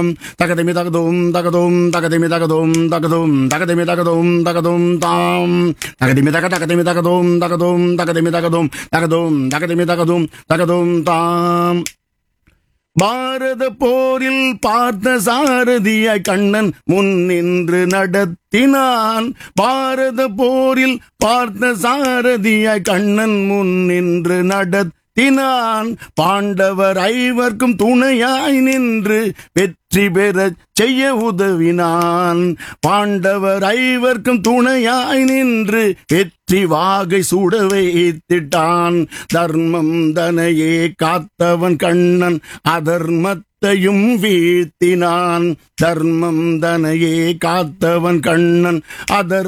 தாம் தகதிமி தகதும் தகதும் தகதிமி தகதும் தகதும் தகதிமி தகதும் தகதும் தாம் தகதிமி தக தகதிமி தகதும் தகதும் தகதிமி தகதும் தகதும் தகதிமி தகதும் தகதும் தாம் பாரத போரில் பார்த்த சாரதிய கண்ணன் முன் நின்று நடத்தினான் பாரத போரில் பார்த்த சாரதிய கண்ணன் முன் நின்று நடத்தினான் பாண்டவர் ஐவர்க்கும் துணையாய் நின்று வெற்றி பெறச் செய்ய உதவினான் பாண்டவர் ஐவர்க்கும் துணையாய் நின்று வெற்றி வாகை சுட வைத்திட்டான் தர்மம் தனையே காத்தவன் கண்ணன் அதர்மத்தையும் வீழ்த்தினான் தர்மம் தனையே காத்தவன் கண்ணன் அதர்